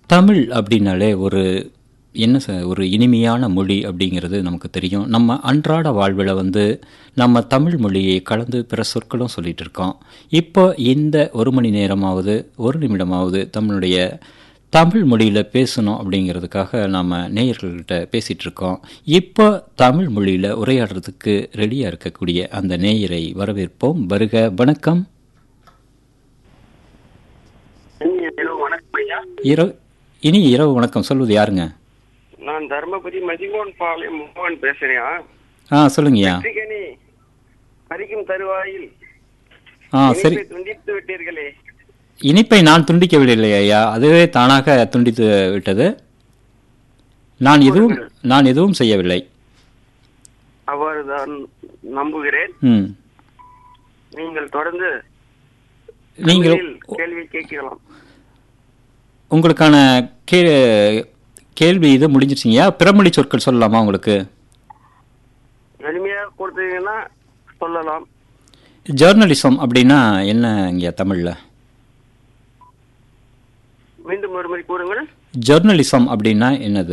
தமிழ் அப்படின்னாலே ஒரு என்ன ச ஒரு இனிமையான மொழி அப்படிங்கிறது நமக்கு தெரியும் நம்ம அன்றாட வாழ்வில் வந்து நம்ம தமிழ் மொழியை கலந்து பிற சொற்களும் சொல்லிட்டு இருக்கோம் இப்போ இந்த ஒரு மணி நேரமாவது ஒரு நிமிடமாவது தமிழுடைய தமிழ் மொழியில் பேசணும் அப்படிங்கிறதுக்காக நாம் நேயர்கள்கிட்ட பேசிகிட்டு இருக்கோம் இப்போ தமிழ் மொழியில் உரையாடுறதுக்கு ரெடியாக இருக்கக்கூடிய அந்த நேயரை வரவேற்போம் வருக வணக்கம் வணக்கம் ஐயா இரவு இனி இரவு வணக்கம் சொல்வது யாருங்க நான் தர்மபுரி மதிமோகன் பாளையம் மோகன் பேசுறேன் ஆ சொல்லுங்கய்யா வெற்றிகனி பறிக்கும் தருவாயில் ஆ சரி இனிப்பை துண்டித்து விட்டீர்களே இனிப்பை நான் துண்டிக்கவில்லை ஐயா அதுவே தானாக துண்டித்து விட்டது நான் எதுவும் நான் எதுவும் செய்யவில்லை அவ்வாறு தான் நம்புகிறேன் ம் நீங்கள் தொடர்ந்து நீங்கள் தமிழில் கேள்வி கேட்கலாம் உங்களுக்கான கே கேள்வி இது முடிஞ்சிருச்சிங்கய்யா பிறமொழி சொற்கள் சொல்லலாமா உங்களுக்கு எளிமையாக கொடுத்தீங்கன்னா சொல்லலாம் ஜேர்னலிசம் அப்படின்னா என்ன இங்கே தமிழில் மீண்டும் ஒரு முறை கூறுங்கள் ஜேர்னலிசம் அப்படின்னா என்னது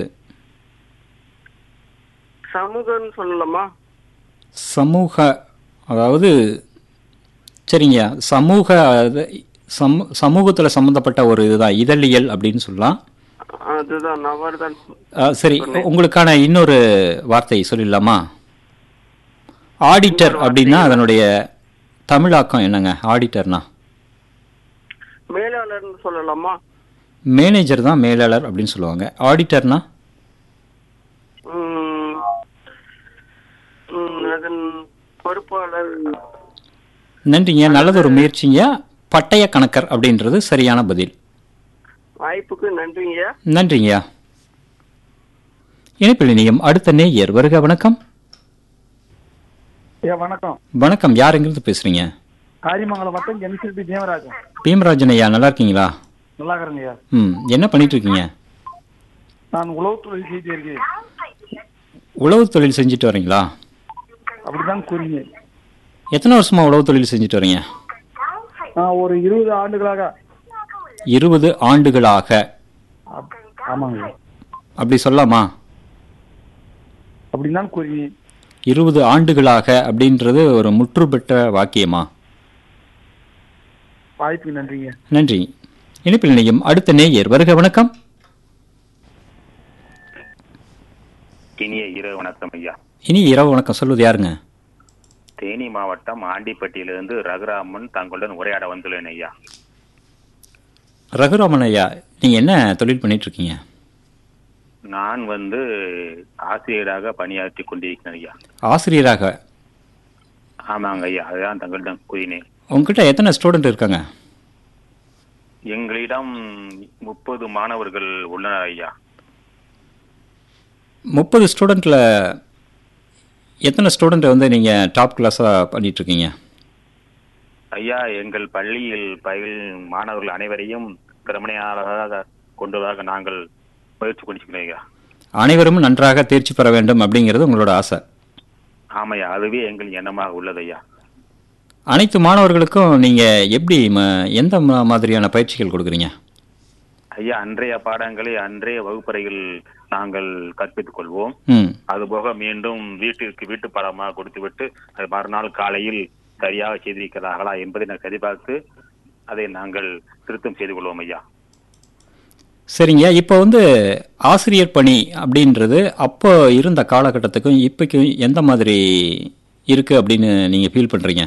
சமூகம் சொல்லலாமா சமூக அதாவது சரிங்க சமூக அது சமூ சமூகத்தில் சம்மந்தப்பட்ட ஒரு இதுதான் இதழியல் அப்படின்னு சொல்லலாம் அதுதான் அவ்வாறு தான் ஆ, சரி உங்களுக்கான இன்னொரு வார்த்தை சொல்லிடலாமா ஆடிட்டர் அப்படின்னா அதனுடைய தமிழாக்கம் என்னங்க ஆடிட்டர்னா மேலாளர்னு சொல்லலாமா மேனேஜர் தான் மேலாளர் அப்படின்னு சொல்லுவாங்க ஆடிட்டர்னா ம், ம், அதன் பொறுப்பாளர் நன்றிங்க நல்லது ஒரு முயற்சிங்க பட்டய கணக்கர் அப்படின்றது சரியான பதில் வாய்ப்புக்கு நன்றிங்க நன்றிங்கய்யா இணைப்பில் இணையம் அடுத்த நேயர் வருக வணக்கம் ஐயா வணக்கம் வணக்கம் யார் எங்கிருந்து பேசுறீங்க காரிமங்கலம் வட்டம் என்சிபி தேவராஜன் பீமராஜன் ஐயா நல்லா இருக்கீங்களா நல்லா இருக்கிறேங்க ஐயா ம் என்ன பண்ணிட்டு இருக்கீங்க நான் உழவு தொழில் செய்து இருக்கேன் உழவு தொழில் செஞ்சுட்டு வரீங்களா அப்படிதான் கூறிங்க எத்தனை வருஷமா உழவு தொழில் செஞ்சுட்டு வரீங்க நான் ஒரு இருபது ஆண்டுகளாக இருபது ஆண்டுகளாக அப்- ஆமாங்க ஐயா. அப்படி சொல்லலாமா அப்படின்னு தான் கூறிங்க இருபது ஆண்டுகளாக அப்படின்றது ஒரு முற்று பெற்ற வாக்கியமா வாய்ப்புக்கு நன்றிங்க நன்றி இணைப்பில் இணையம் அடுத்த நேயர் வருக வணக்கம் இனிய இரவு வணக்கம் ஐயா இனி இரவு வணக்கம் சொல்வது யாருங்க தேனி மாவட்டம் ஆண்டிப்பட்டியிலிருந்து ரகுராமன் தங்களுடன் உரையாட வந்துள்ளேன் ஐயா ரகுராமன் ஐயா நீங்க என்ன தொழில் பண்ணிட்டு இருக்கீங்க நான் வந்து ஆசிரியராக பணியாற்றி கொண்டிருக்கிறேன் ஐயா ஆசிரியராக ஆமாங்க ஐயா அதுதான் தங்களிடம் கூறினேன் உங்ககிட்ட எத்தனை ஸ்டூடெண்ட் இருக்காங்க எங்களிடம் முப்பது மாணவர்கள் உள்ளனர் ஐயா முப்பது ஸ்டூடெண்ட்ல எத்தனை ஸ்டூடெண்ட் வந்து நீங்க டாப் கிளாஸா பண்ணிட்டு இருக்கீங்க ஐயா எங்கள் பள்ளியில் பயிலும் மாணவர்கள் அனைவரையும் திறமையாளராக கொண்டுவதாக நாங்கள் முயற்சி கொண்டிருக்கிறோம் ஐயா அனைவரும் நன்றாக தேர்ச்சி பெற வேண்டும் அப்படிங்கிறது உங்களோட ஆசை ஆமையா அதுவே எங்கள் எண்ணமாக உள்ளது ஐயா அனைத்து மாணவர்களுக்கும் நீங்க எப்படி ம- எந்த ம- மாதிரியான பயிற்சிகள் கொடுக்குறீங்க ஐயா அன்றைய பாடங்களை அன்றைய வகுப்பறையில் நாங்கள் கற்பித்துக் கொள்வோம் ம் அதுபோக மீண்டும் வீட்டிற்கு வீட்டு பாடமாக கொடுத்துவிட்டு அது மறுநாள் காலையில் சரியாக செய்திருக்கிறார்களா என்பதை நான் சரிபார்த்து அதை நாங்கள் திருத்தம் செய்து கொள்வோம் ஐயா சரிங்க இப்போ வந்து ஆசிரியர் பணி அப்படின்றது அப்போ இருந்த காலகட்டத்துக்கும் இப்போக்கும் எந்த மாதிரி இருக்கு அப்படின்னு நீங்க ஃபீல் பண்றீங்க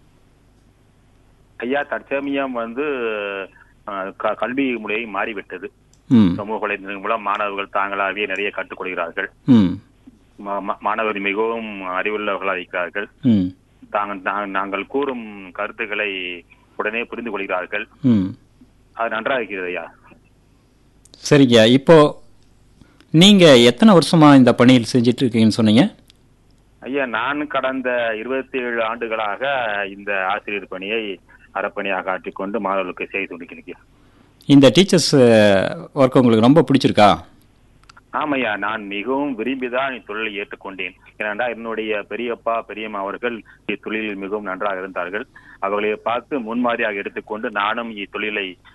ஐயா தற்சமயம் வந்து அஹ், க- கல்வி முறை மாறிவிட்டது ம் சமூக வலைதளங்கள் மூலம் மாணவர்கள் தாங்களாகவே நிறைய கற்றுக்கொள்கிறார்கள் ம் மா- மா- மாணவர்கள் மிகவும் அறிவுள்ளவர்களாக இருக்கிறார்கள் ம் தாங்கள் நா- நாங்கள் கூறும் கருத்துக்களை உடனே புரிந்து கொள்கிறார்கள் ம் அது நன்றாக இருக்கிறது ஐயா சரிங்க இப்போ நீங்க எத்தனை வருஷமா இந்த பணியில் செஞ்சுட்டு இருக்கீங்கன்னு சொன்னீங்க ஐயா நான் கடந்த இருபத்தி ஏழு ஆண்டுகளாக இந்த ஆசிரியர் பணியை அறப்பணியாக ஆற்றிக்கொண்டு மாணவர்களுக்கு செய்து கொண்டிருக்கிறேன் இந்த டீச்சர்ஸ் ஒர்க் உங்களுக்கு ரொம்ப பிடிச்சிருக்கா ஆமையா நான் மிகவும் விரும்பிதான் இத்தொழிலை ஏற்றுக்கொண்டேன் ஏனென்றால் என்னுடைய பெரியப்பா பெரியம்மா அவர்கள் இத்தொழிலில் மிகவும் நன்றாக இருந்தார்கள் அவர்களை பார்த்து முன்மாதிரியாக எடுத்துக்கொண்டு நானும் இத்தொழிலை